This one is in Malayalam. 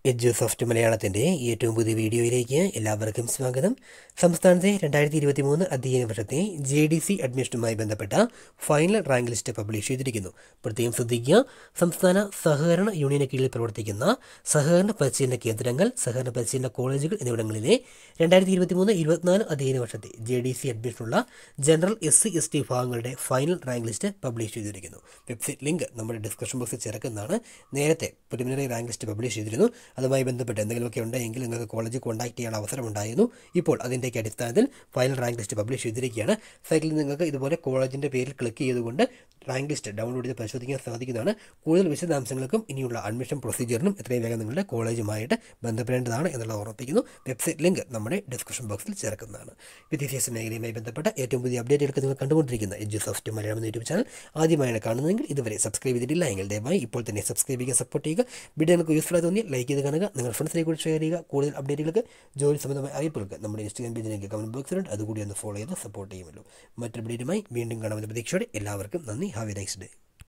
എജ്യു സോഫ്റ്റ് മലയാളത്തിൻ്റെ ഏറ്റവും പുതിയ വീഡിയോയിലേക്ക് എല്ലാവർക്കും സ്വാഗതം സംസ്ഥാനത്തെ രണ്ടായിരത്തി ഇരുപത്തി മൂന്ന് അധ്യയന വർഷത്തെ ജെ ഡി സി അഡ്മിഷനുമായി ബന്ധപ്പെട്ട ഫൈനൽ റാങ്ക് ലിസ്റ്റ് പബ്ലിഷ് ചെയ്തിരിക്കുന്നു പ്രത്യേകം ശ്രദ്ധിക്കുക സംസ്ഥാന സഹകരണ യൂണിയന് കീഴിൽ പ്രവർത്തിക്കുന്ന സഹകരണ പരിശീലന കേന്ദ്രങ്ങൾ സഹകരണ പരിശീലന കോളേജുകൾ എന്നിവിടങ്ങളിലെ രണ്ടായിരത്തി ഇരുപത്തി മൂന്ന് ഇരുപത്തിനാല് അധ്യയന വർഷത്തെ ജെ ഡി സി അഡ്മിഷനുള്ള general S C S T വിഭാഗങ്ങളുടെ ഫൈനൽ റാങ്ക് ലിസ്റ്റ് പബ്ലിഷ് ചെയ്തിരിക്കുന്നു വെബ്സൈറ്റ് ലിങ്ക് നമ്മുടെ ഡിസ്ക്രിപ്ഷൻ ബോക്സിൽ ചേർക്കുന്നതാണ് നേരത്തെ പ്രിലിമിനറി റാങ്ക് ലിസ്റ്റ് പബ്ലിഷ് ചെയ്തിരുന്നു അതുമായി ബന്ധപ്പെട്ട് എന്തെങ്കിലുമൊക്കെ ഉണ്ടെങ്കിൽ നിങ്ങൾക്ക് കോളേജിൽ കോൺടാക്ട് ചെയ്യാൻ അവസരമുണ്ടായിരുന്നു ഇപ്പോൾ അതിൻ്റെയൊക്കെ അടിസ്ഥാനത്തിൽ ഫൈനൽ റാങ്ക് ലിസ്റ്റ് പബ്ലിഷ് ചെയ്തിരിക്കുകയാണ് സൈറ്റിൽ നിങ്ങൾക്ക് ഇതുപോലെ കോളേജിൻ്റെ പേരിൽ ക്ലിക്ക് ചെയ്തുകൊണ്ട് റാങ്ക് ലിസ്റ്റ് ഡൗൺലോഡ് ചെയ്ത് പരിശോധിക്കാൻ സാധിക്കുന്നതാണ് കൂടുതൽ വിശദാംശങ്ങൾക്കും ഇനിയുള്ള അഡ്മിഷൻ പ്രൊസീജിയറിനും എത്രയും വേഗം നിങ്ങളുടെ കോളേജുമായിട്ട് ബന്ധപ്പെടേണ്ടതാണ് എന്നുള്ളത് ഓർമ്മിപ്പിക്കുന്നു വെബ്സൈറ്റ് ലിങ്ക് നമ്മുടെ ഡിസ്ക്രിപ്ഷൻ ബോക്സിൽ ചേർക്കുന്നതാണ് വിദ്യാഭ്യാസ മേഖലയുമായി ബന്ധപ്പെട്ട ഏറ്റവും പുതിയ അപ്ഡേറ്റുകൾക്ക് നിങ്ങൾ കണ്ടുകൊണ്ടിരിക്കുന്ന എജു സോഫ്റ്റ് മലയാളം എന്ന യൂട്യൂബ് ചാനൽ ആദ്യമായാണ് കാണുന്നതെങ്കിൽ ഇതുവരെ സബ്സ്ക്രൈബ് ചെയ്തിട്ടില്ല എങ്കിൽ ദയവായി ഇപ്പോൾ തന്നെ സബ്സ്ക്രൈബ് ചെയ്യുക സപ്പോർട്ട് ചെയ്യുക വീഡിയോ നിങ്ങൾക്ക് യൂസ്ഫുൾ ആയി തോന്നിയാൽ ലൈക്ക് ചെയ്ത് കാണുക നിങ്ങളുടെ ഫ്രണ്ട്സിനെ കൂടി ഷെയർ ചെയ്യുക കൂടുതൽ അപ്ഡേറ്റുകൾക്ക് ജോലി സംബന്ധമായ അറിയിപ്പുകൾക്ക് നമ്മുടെ ഇൻസ്റ്റാഗ്രാം പേജിലേക്ക് കമൻറ്റ് ബോക്സിലുണ്ട് അതുകൂടി ഒന്ന് ഫോളോ ചെയ്ത് സപ്പോർട്ട് ചെയ്യുമല്ലോ മറ്റൊരു അപ്ഡേറ്റുമായി വീണ്ടും കാണാമെന്ന പ്രതീക്ഷയോടെ എല്ലാവർക്കും നന്ദി ഹാവ് എ നൈസ് ഡേ